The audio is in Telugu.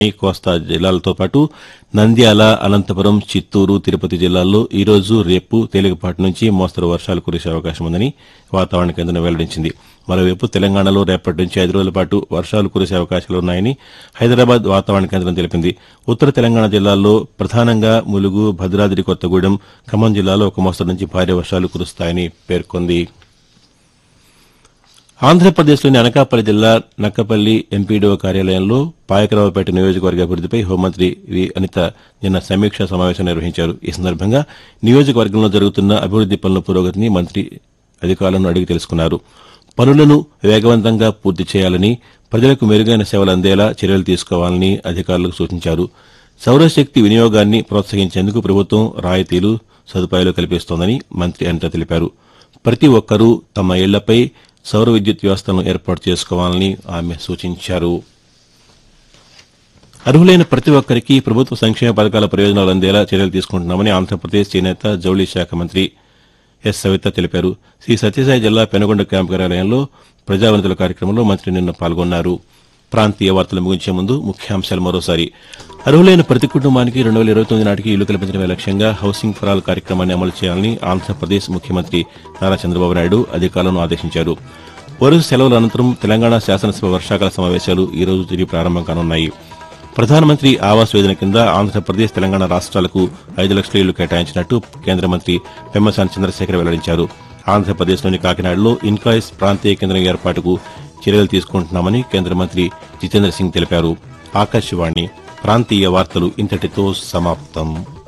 కోస్తా జిల్లాలతో పాటు నంద్యాల అనంతపురం చిత్తూరు తిరుపతి జిల్లాల్లో ఈ రోజు రేపు తేలికపాటి నుంచి మోస్తరు వర్షాలు కురిసే అవకాశం ఉందని వాతావరణ కేంద్రం వెల్లడించింది మరోవైపు తెలంగాణలో రేపటి నుంచి ఐదు రోజుల పాటు వర్షాలు కురిసే అవకాశాలున్నాయని హైదరాబాద్ వాతావరణ కేంద్రం తెలిపింది ఉత్తర తెలంగాణ జిల్లాల్లో ప్రధానంగా ములుగు భద్రాద్రి కొత్తగూడెం ఖమ్మం జిల్లాలో ఒక మోస్తరు నుంచి భారీ వర్షాలు కురుస్తాయని పేర్కొంది ఆంధ్రప్రదేశ్లోని అనకాపల్లి జిల్లా నక్కపల్లి ఎంపీడీఓ కార్యాలయంలో పాయకరావుపేట నియోజకవర్గ అభివృద్దిపై హోంమంత్రి వి అనిత నిన్న సమీక్షా సమావేశం నిర్వహించారు ఈ సందర్భంగా నియోజకవర్గంలో జరుగుతున్న అభివృద్ది పనుల పురోగతిని మంత్రి అధికారులను అడిగి తెలుసుకున్నారు పనులను వేగవంతంగా పూర్తి చేయాలని ప్రజలకు మెరుగైన సేవలు అందేలా చర్యలు తీసుకోవాలని అధికారులకు సూచించారు సౌరశక్తి వినియోగాన్ని ప్రోత్సహించేందుకు ప్రభుత్వం రాయితీలు సదుపాయాలు కల్పిస్తోందని మంత్రి అనిత తెలిపారు ప్రతి ఒక్కరూ తమ ఇళ్లపై సౌర విద్యుత్ వ్యవస్థలను ఏర్పాటు చేసుకోవాలని ఆమె సూచించారు అర్హులైన ప్రతి ఒక్కరికి ప్రభుత్వ సంక్షేమ పథకాల ప్రయోజనాలు అందేలా చర్యలు తీసుకుంటున్నామని ఆంధ్రప్రదేశ్ చేనేత జౌళి శాఖ మంత్రి ఎస్ సవిత తెలిపారు శ్రీ సత్యసాయి జిల్లా పెనుగొండ క్యాంపు కార్యాలయంలో ప్రజావనితుల కార్యక్రమంలో మంత్రి నిన్న పాల్గొన్నారు ప్రాంతీయ వార్తలు ముగించే ముందు ముఖ్యాంశాలు మరోసారి అర్హులైన ప్రతి కుటుంబానికి రెండు వేల ఇరవై తొమ్మిది నాటికి ఇల్లు కల్పించడమే లక్ష్యంగా హౌసింగ్ ఫర్ ఆల్ కార్యక్రమాన్ని అమలు చేయాలని ఆంధ్రప్రదేశ్ ముఖ్యమంత్రి నారా చంద్రబాబు నాయుడు అధికారులను ఆదేశించారు వరుస సెలవుల అనంతరం తెలంగాణ శాసనసభ వర్షాకాల సమావేశాలు ఈ రోజు తిరిగి ప్రారంభం కానున్నాయి ప్రధానమంత్రి ఆవాస్ యోజన కింద ఆంధ్రప్రదేశ్ తెలంగాణ రాష్ట్రాలకు ఐదు లక్షల ఇళ్లు కేటాయించినట్టు కేంద్ర మంత్రి పెమ్మసాని చంద్రశేఖర్ వెల్లడించారు ఆంధ్రప్రదేశ్లోని కాకినాడలో ఇన్కాయిస్ ప్రాంతీయ కేంద్రం ఏర్పాటుకు చర్యలు తీసుకుంటున్నామని కేంద్ర మంత్రి జితేంద్ర సింగ్ తెలిపారు ఆకాశవాణి ప్రాంతీయ వార్తలు ఇంతటితో సమాప్తం